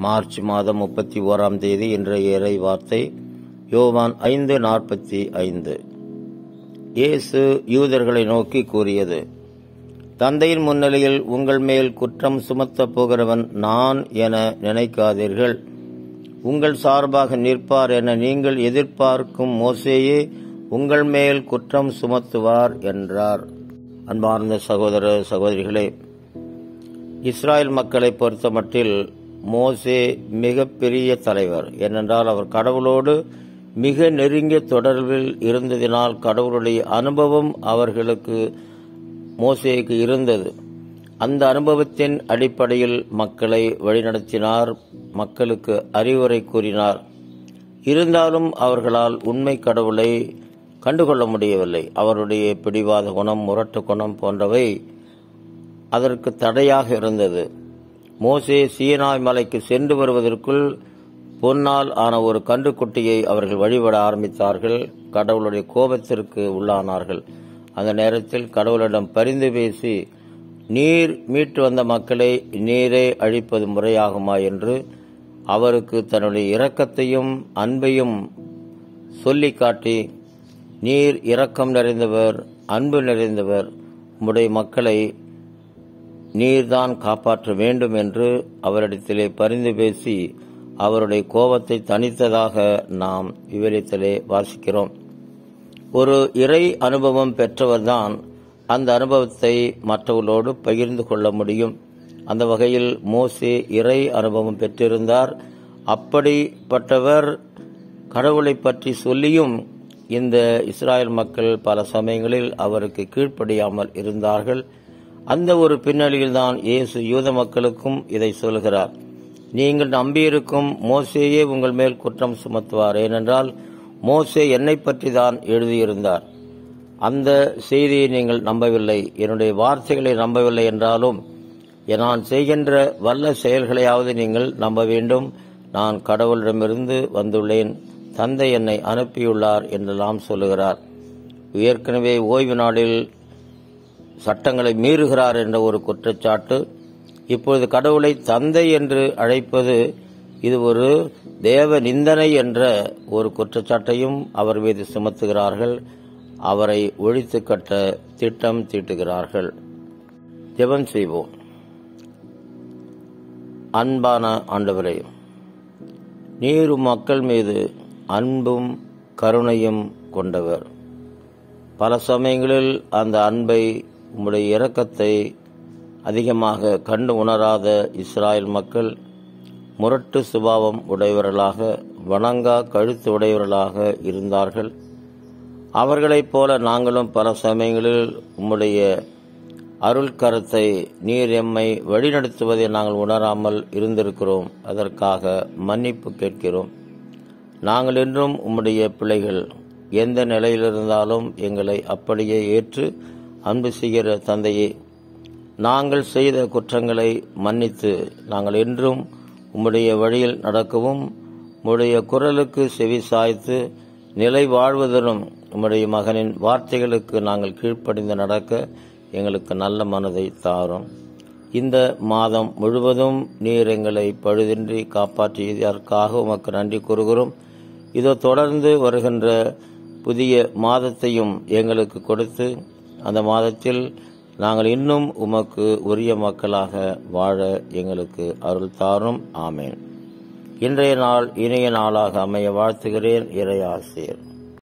March மாதம் முப்பத்தி ஓராம் தேதி இன்றைய இறை வார்த்தை யோவான் ஐந்து நாற்பத்தி ஐந்து இயேசு யூதர்களை நோக்கி கூறியது தந்தையின் முன்னிலையில் உங்கள் மேல் குற்றம் சுமத்தப் போகிறவன் நான் என நினைக்காதீர்கள் உங்கள் சார்பாக நிற்பார் என நீங்கள் எதிர்பார்க்கும் மோசேயே உங்கள் மேல் குற்றம் சுமத்துவார் என்றார் அன்பார்ந்த சகோதர சகோதரிகளே இஸ்ராயல் மக்களை பொறுத்தமட்டில் மோசே மிகப்பெரிய தலைவர் ஏனென்றால் அவர் கடவுளோடு மிக நெருங்கிய தொடர்பில் இருந்ததினால் கடவுளுடைய அனுபவம் அவர்களுக்கு மோசேக்கு இருந்தது அந்த அனுபவத்தின் அடிப்படையில் மக்களை வழிநடத்தினார் மக்களுக்கு அறிவுரை கூறினார் இருந்தாலும் அவர்களால் உண்மை கடவுளை கண்டுகொள்ள முடியவில்லை அவருடைய பிடிவாத குணம் முரட்டு குணம் போன்றவை அதற்கு தடையாக இருந்தது மோசே சீனாய் மலைக்கு சென்று வருவதற்குள் பொன்னால் ஆன ஒரு கன்றுக்குட்டியை அவர்கள் வழிபட ஆரம்பித்தார்கள் கடவுளுடைய கோபத்திற்கு உள்ளானார்கள் அந்த நேரத்தில் கடவுளிடம் பரிந்து பேசி நீர் மீட்டு வந்த மக்களை நீரே அழிப்பது முறையாகுமா என்று அவருக்கு தன்னுடைய இரக்கத்தையும் அன்பையும் சொல்லி காட்டி நீர் இரக்கம் நிறைந்தவர் அன்பு நிறைந்தவர் உம்முடைய மக்களை நீர்தான் காப்பாற்ற வேண்டும் என்று அவரிடத்திலே பரிந்து பேசி அவருடைய கோபத்தை தணித்ததாக நாம் விவரித்தலே வாசிக்கிறோம் ஒரு இறை அனுபவம் பெற்றவர்தான் அந்த அனுபவத்தை மற்றவர்களோடு பகிர்ந்து கொள்ள முடியும் அந்த வகையில் மோசே இறை அனுபவம் பெற்றிருந்தார் அப்படிப்பட்டவர் கடவுளை பற்றி சொல்லியும் இந்த இஸ்ராயல் மக்கள் பல சமயங்களில் அவருக்கு கீழ்ப்படியாமல் இருந்தார்கள் அந்த ஒரு பின்னணியில் தான் இயேசு யூத மக்களுக்கும் இதை சொல்கிறார் நீங்கள் நம்பியிருக்கும் மோசேயே உங்கள் மேல் குற்றம் சுமத்துவார் ஏனென்றால் மோசே என்னை பற்றி தான் எழுதியிருந்தார் அந்த செய்தியை நீங்கள் நம்பவில்லை என்னுடைய வார்த்தைகளை நம்பவில்லை என்றாலும் நான் செய்கின்ற வல்ல செயல்களையாவது நீங்கள் நம்ப வேண்டும் நான் கடவுளிடமிருந்து வந்துள்ளேன் தந்தை என்னை அனுப்பியுள்ளார் என்றெல்லாம் சொல்லுகிறார் ஏற்கனவே ஓய்வு நாளில் சட்டங்களை மீறுகிறார் என்ற ஒரு குற்றச்சாட்டு இப்பொழுது கடவுளை தந்தை என்று அழைப்பது இது ஒரு தேவ நிந்தனை என்ற ஒரு குற்றச்சாட்டையும் அவர் மீது சுமத்துகிறார்கள் அவரை ஒழித்து கட்ட திட்டம் தீட்டுகிறார்கள் ஜெபம் செய்வோம் அன்பான ஆண்டவரே நீர் மக்கள் மீது அன்பும் கருணையும் கொண்டவர் பல சமயங்களில் அந்த அன்பை உம்முடைய இரக்கத்தை அதிகமாக கண்டு உணராத இஸ்ராயல் மக்கள் முரட்டு சுபாவம் உடையவர்களாக வணங்கா கழுத்து உடையவர்களாக இருந்தார்கள் அவர்களைப் போல நாங்களும் பல சமயங்களில் உம்முடைய அருள் கரத்தை நீர் எம்மை வழிநடத்துவதை நாங்கள் உணராமல் இருந்திருக்கிறோம் அதற்காக மன்னிப்பு கேட்கிறோம் நாங்கள் என்றும் உம்முடைய பிள்ளைகள் எந்த நிலையில் இருந்தாலும் எங்களை அப்படியே ஏற்று அன்பு செய்கிற தந்தையே நாங்கள் செய்த குற்றங்களை மன்னித்து நாங்கள் என்றும் உம்முடைய வழியில் நடக்கவும் உம்முடைய குரலுக்கு செவி சாய்த்து நிலை வாழ்வதனும் உம்முடைய மகனின் வார்த்தைகளுக்கு நாங்கள் கீழ்ப்படிந்து நடக்க எங்களுக்கு நல்ல மனதை தாரும் இந்த மாதம் முழுவதும் நீர் எங்களை பழுதின்றி காப்பாற்றியதற்காக உமக்கு நன்றி கூறுகிறோம் இதோ தொடர்ந்து வருகின்ற புதிய மாதத்தையும் எங்களுக்கு கொடுத்து அந்த மாதத்தில் நாங்கள் இன்னும் உமக்கு உரிய மக்களாக வாழ எங்களுக்கு அருள் தாரும் ஆமேன் இன்றைய நாள் இனிய நாளாக அமைய வாழ்த்துகிறேன் இறை ஆசிரியர்